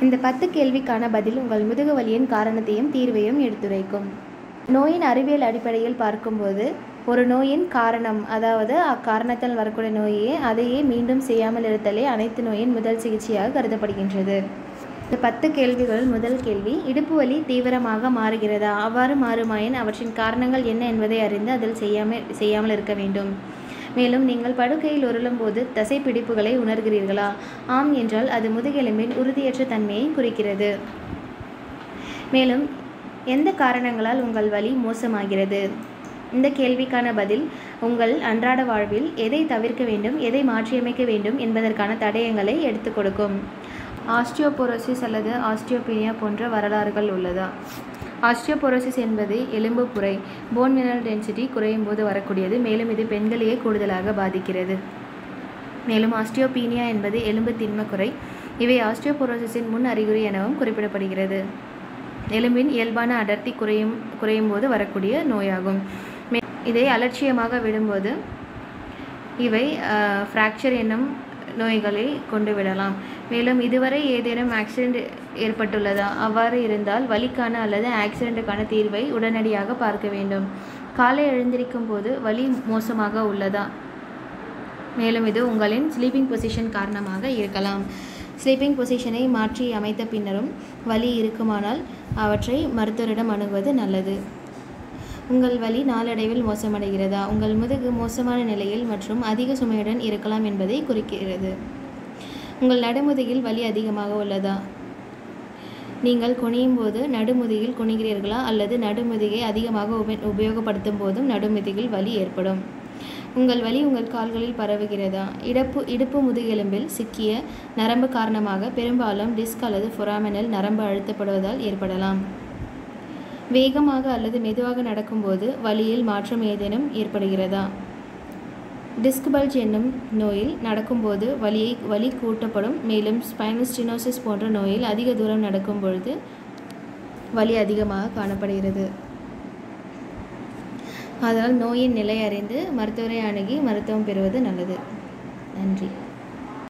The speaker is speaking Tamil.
இந்த பத்து கேள்விக்கான பதில் உங்கள் முதுகு வலியின் காரணத்தையும் தீர்வையும் எடுத்துரைக்கும் நோயின் அறிவியல் அடிப்படையில் பார்க்கும்போது ஒரு நோயின் காரணம் அதாவது அக்காரணத்தால் வரக்கூடிய நோயே அதையே மீண்டும் செய்யாமல் இருத்தலே அனைத்து நோயின் முதல் சிகிச்சையாக கருதப்படுகின்றது இந்த பத்து கேள்விகளில் முதல் கேள்வி இடுப்பு வலி தீவிரமாக மாறுகிறதா அவ்வாறு மாறுமாயின் அவற்றின் காரணங்கள் என்ன என்பதை அறிந்து அதில் செய்யாமல் செய்யாமல் இருக்க வேண்டும் மேலும் நீங்கள் படுக்கையில் உருளும்போது தசைப்பிடிப்புகளை உணர்கிறீர்களா ஆம் என்றால் அது முதுகெலும்பின் உறுதியற்ற தன்மையை குறிக்கிறது மேலும் எந்த காரணங்களால் உங்கள் வலி மோசமாகிறது இந்த கேள்விக்கான பதில் உங்கள் அன்றாட வாழ்வில் எதை தவிர்க்க வேண்டும் எதை மாற்றியமைக்க வேண்டும் என்பதற்கான தடயங்களை எடுத்துக் கொடுக்கும் ஆஸ்டியோபோரோசிஸ் அல்லது ஆஸ்டியோபீனியா போன்ற வரலாறுகள் உள்ளதா ஆஸ்டியோபோரோசிஸ் என்பது எலும்பு புரை போன் மினரல் டென்சிட்டி குறையும் போது வரக்கூடியது மேலும் இது பெண்களையே கூடுதலாக பாதிக்கிறது மேலும் ஆஸ்டியோபீனியா என்பது எலும்பு திண்மக்குறை இவை ஆஸ்டியோபோரோசிஸின் முன் அறிகுறி எனவும் குறிப்பிடப்படுகிறது எலும்பின் இயல்பான அடர்த்தி குறையும் குறையும் போது வரக்கூடிய நோயாகும் மே- இதை அலட்சியமாக விடும்போது இவை ஃப்ராக்சர் என்னும் நோய்களை கொண்டு விடலாம் மேலும் இதுவரை ஏதேனும் ஆக்சிடெண்ட் ஏற்பட்டுள்ளதா அவ்வாறு இருந்தால் வலிக்கான அல்லது ஆக்சிடெண்ட்டுக்கான தீர்வை உடனடியாக பார்க்க வேண்டும் காலை எழுந்திருக்கும் போது வலி மோசமாக உள்ளதா மேலும் இது உங்களின் ஸ்லீப்பிங் பொசிஷன் காரணமாக இருக்கலாம் ஸ்லீப்பிங் பொசிஷனை மாற்றி அமைத்த பின்னரும் வலி இருக்குமானால் அவற்றை மருத்துவரிடம் அணுகுவது நல்லது உங்கள் வலி நாளடைவில் மோசமடைகிறதா உங்கள் முதுகு மோசமான நிலையில் மற்றும் அதிக சுமையுடன் இருக்கலாம் என்பதை குறிக்கிறது உங்கள் நடுமுதுகில் வலி அதிகமாக உள்ளதா நீங்கள் குனியும் போது நடுமுதுகில் குனிகிறீர்களா அல்லது நடுமுதுகை அதிகமாக உப உபயோகப்படுத்தும் போதும் நடுமுதுகில் வலி ஏற்படும் உங்கள் வலி உங்கள் கால்களில் பரவுகிறதா இடுப்பு இடுப்பு முதுகெலும்பில் சிக்கிய நரம்பு காரணமாக பெரும்பாலும் டிஸ்க் அல்லது ஃபொராமினல் நரம்பு அழுத்தப்படுவதால் ஏற்படலாம் வேகமாக அல்லது மெதுவாக நடக்கும்போது வலியில் மாற்றம் ஏதேனும் ஏற்படுகிறதா டிஸ்க் பல்ஜ் என்னும் நோயில் நடக்கும்போது வலியை வலி கூட்டப்படும் மேலும் ஸ்பைனல் ஸ்டினோசிஸ் போன்ற நோயில் அதிக தூரம் நடக்கும் பொழுது வலி அதிகமாக காணப்படுகிறது அதனால் நோயின் நிலை அறிந்து மருத்துவரை அணுகி மருத்துவம் பெறுவது நல்லது நன்றி